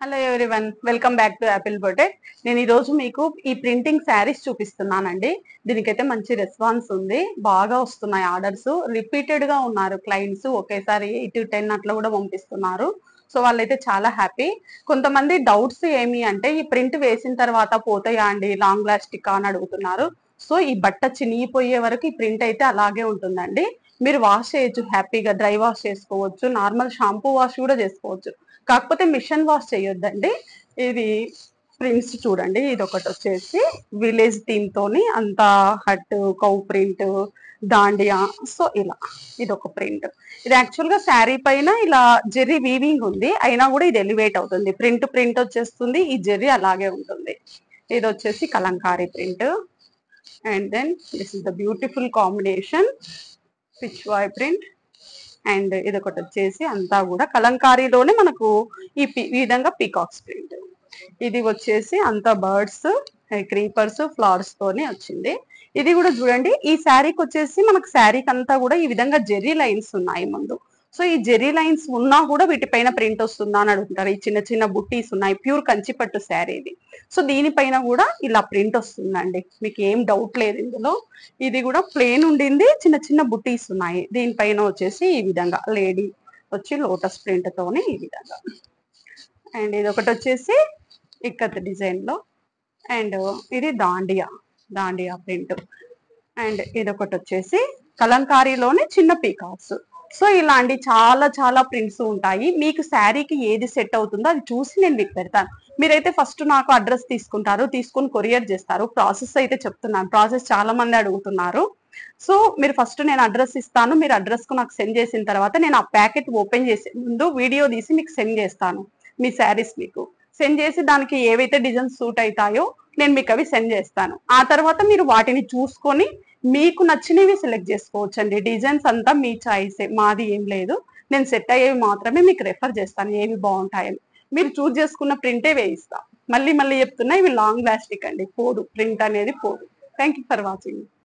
hello everyone welcome back to Apple boutique నేను ఈ రోజు మీకు ఈ ప్రింటింగ్ శారీస్ చూపిస్తున్నానండి దీనికైతే మంచి రెస్పాన్స్ ఉంది బాగా వస్తున్నాయి ఆర్డర్స్ రిపీటెడ్ గా ఉన్నారు క్లయింట్స్ ఒకేసారి ఎయిట్ టెన్ అట్లా కూడా పంపిస్తున్నారు సో వాళ్ళైతే చాలా హ్యాపీ కొంతమంది డౌట్స్ ఏమి అంటే ఈ ప్రింట్ వేసిన తర్వాత పోతాయా అండి లాంగ్ లాస్టిక్ అని అడుగుతున్నారు సో ఈ బట్ట చినిగిపోయే వరకు ఈ ప్రింట్ అయితే అలాగే ఉంటుందండి మీరు వాష్ చేయొచ్చు హ్యాపీగా డ్రై వాష్ చేసుకోవచ్చు నార్మల్ షాంపూ వాష్ కూడా చేసుకోవచ్చు కాకపోతే మిషన్ వాష్ చేయొద్దండి ఇది ప్రింట్స్ చూడండి ఇది ఒకటి వచ్చేసి విలేజ్ థీమ్ తోని అంత hut cow print Dandiya so ఇలా ఇది ఒక ప్రింట్ ఇది యాక్చువల్ గా శారీ పైన ఇలా జెర్రీ వీవింగ్ ఉంది అయినా కూడా ఇది ఎలివేట్ అవుతుంది ప్రింట్ ప్రింట్ వచ్చేస్తుంది ఈ జెర్రీ అలాగే ఉంటుంది ఇది వచ్చేసి Kalamkari print and then this is the beautiful combination Pichwai print and ఇది ఒకటి వచ్చేసి అంతా కూడా కలంకారీలోనే మనకు ఈ పి- ఈ విధంగా పీకాక్స్ ప్రింట్ ఇది వచ్చేసి అంతా బర్డ్స్ క్రీపర్స్ ఫ్లవర్స్ తోనే వచ్చింది ఇది కూడా చూడండి ఈ శారీకి వచ్చేసి మనకు శారీకి అంతా కూడా ఈ విధంగా జెర్రీ లైన్స్ ఉన్నాయి ముందు సో ఈ జెర్రీ లైన్స్ ఉన్నా కూడా వీటిపైన ప్రింట్ వస్తుందా అని అడుగుతారు ఈ చిన్న చిన్న బుట్టీస్ ఉన్నాయి ప్యూర్ కంచిపట్టు శారీ ఇది సో దీనిపైన కూడా ఇలా ప్రింట్ వస్తుందండి మీకు ఏం డౌట్ లేదు ఇందులో ఇది కూడా ప్లేన్ ఉండింది చిన్న చిన్న బుట్టీస్ ఉన్నాయి దీనిపైన వచ్చేసి ఈ విధంగా లేడీ వచ్చి లోటస్ ప్రింట్ తోని ఈ విధంగా అండ్ ఇది ఒకటి వచ్చేసి ఇక్కత్ డిజైన్ లో అండ్ ఇది దాండియా దాండియా ప్రింట్ అండ్ ఇది ఒకటి వచ్చేసి కలంకారీలోనే చిన్న పీకాక్స్ సో ఇలాంటి చాలా చాలా ప్రింట్స్ ఉంటాయి మీకు శారీకి ఏది సెట్ అవుతుందో అది చూసి నేను మీకు పెడతాను మీరైతే ఫస్ట్ నాకు అడ్రస్ తీసుకుంటారు తీసుకొని కొరియర్ చేస్తారు ప్రాసెస్ అయితే చెప్తున్నాను ప్రాసెస్ చాలా మంది అడుగుతున్నారు సో మీరు ఫస్ట్ నేను అడ్రస్ ఇస్తాను మీరు అడ్రస్ కు నాకు సెండ్ చేసిన తర్వాత నేను ఆ ప్యాకెట్ ఓపెన్ చేసే ముందు వీడియో తీసి మీకు సెండ్ చేస్తాను మీ శారీస్ మీకు సెండ్ చేసి దానికి ఏవైతే డిజైన్స్ సూట్ అవుతాయో నేను మీకు అవి సెండ్ చేస్తాను ఆ తర్వాత మీరు వాటిని చూసుకొని మీకు నచ్చినవి సెలెక్ట్ చేసుకోవచ్చు అండి డిజైన్స్ అంతా మీ చాయిసే మాది ఏం లేదు నేను సెట్ అయ్యేవి మాత్రమే మీకు రెఫర్ చేస్తాను ఏవి బాగుంటాయని మీరు చూస్ చేసుకున్న ప్రింటే వేయిస్తా మళ్ళీ మళ్ళీ చెప్తున్నా ఇవి లాంగ్ లాస్టిక్ అండి పోదు ప్రింట్ అనేది పోదు థ్యాంక్ యూ ఫర్ వాచింగ్